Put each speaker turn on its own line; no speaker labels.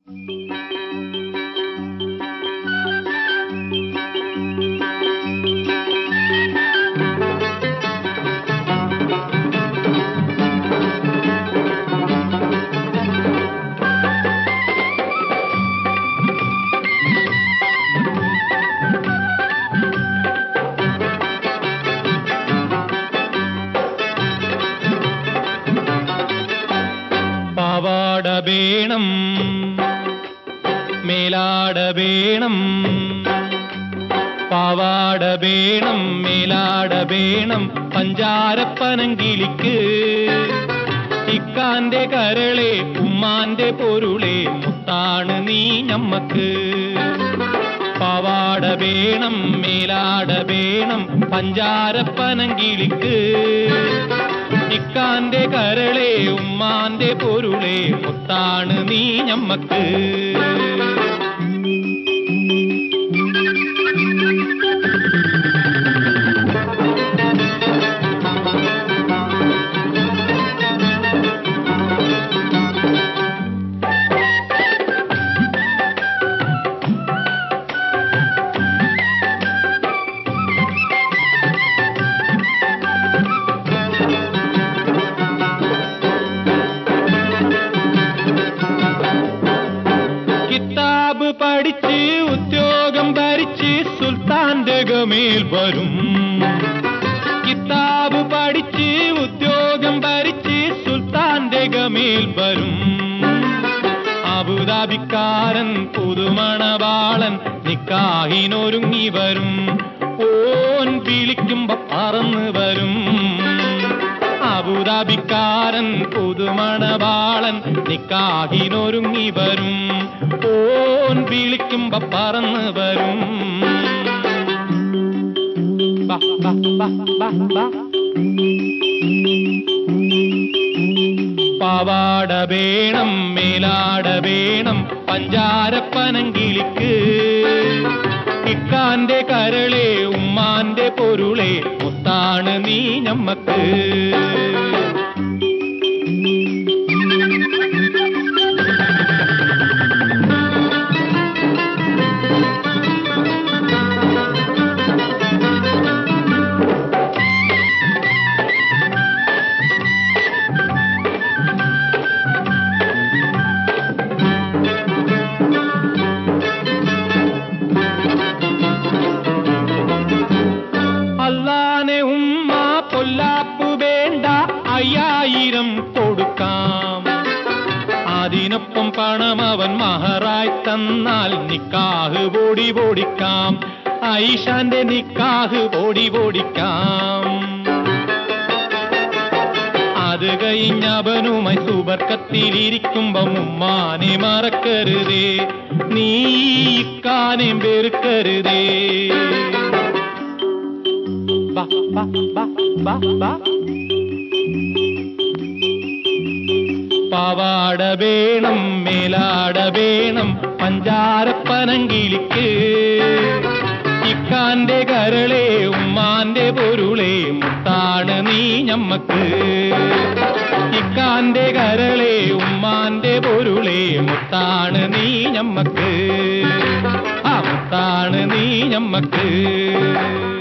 പാവാട വേണം മേലാട വേണം പാവാട വേണം മേലാട വേണം പഞ്ചാരപ്പനങ്കിളിക്ക് ഇക്കാന്റെ കരളെ ഉമ്മാന്റെ പൊരുളെ മുത്താണ് നീ ഞമ്മക്ക് പാവാട വേണം മേലാട വേണം പഞ്ചാരപ്പനങ്കിളിക്ക് ഇക്കാന്റെ കരളെ ഉമ്മാന്റെ പൊരുളെ മുത്താണ് നീ ഞമ്മക്ക് കിതാബ് പഠിച്ച് ഉദ്യോഗം ഭരിച്ച് സുൽത്താന്റെ ഗമേൽ വരും കിതാബ് പഠിച്ച് ഉദ്യോഗം ഭരിച്ച് സുൽത്താന്റെ ഗമേൽ വരും അബുദാബിക്കാരൻ പുതുമണവാളൻ നിക്കാഹിനൊരുങ്ങി വരും ഓൻ വിളിക്കുമ്പോ പറന്ന് വരും അബുദാബിക്കാരൻ പുതുമണവാളൻ നിക്കാഹിനൊരുങ്ങി വരും ഓൻ വിളിക്കുമ്പോ പറന്ന് വരും ബാ, ബാ, ബാ, ബാ, ബാ. പാവാട വേണം മേലാട വേണം പഞ്ചാരപ്പനങ്കിളിക്ക് ഇക്കാന്റെ കരളെ ഉമ്മാന്റെ പൊരുളെ മുത്താണ് നീ ഞമ്മക്ക് അല്ലാനെ ഉമ്മ പൊല്ലാപ്പു വേണ്ട അയ്യായിരം കൊടുക്കാം അതിനൊപ്പം പണം അവൻ മഹറായി തന്നാൽ നിക്കാഹ് പൊടി പൊടിക്കാം ഐഷാന്റെ നിക്കാഹ് പൊടി പൊടിക്കാം അത് കഴിഞ്ഞവനുമായി സുബർക്കത്തിലിരിക്കുമ്പം ഉമ്മാനെ മറക്കരുതേ നീ ഇക്കാനെ വെറുക്കരുതേ ബാ, ബാ, ബാ, ബാ, ബാ. പാവാട വേണം മേലാട വേണം പഞ്ചാരപ്പനങ്കിളിക്ക് ഇക്കാന്റെ കരളെ ഉമ്മാന്റെ പൊരുളെ മുത്താണ് നീ ഞമ്മക്ക് ഇക്കാന്റെ കരളെ ഉമ്മാന്റെ പൊരുളെ മുത്താണ് നീ ഞമ്മക്ക് ആ മുത്താണ് നീ ഞമ്മക്ക്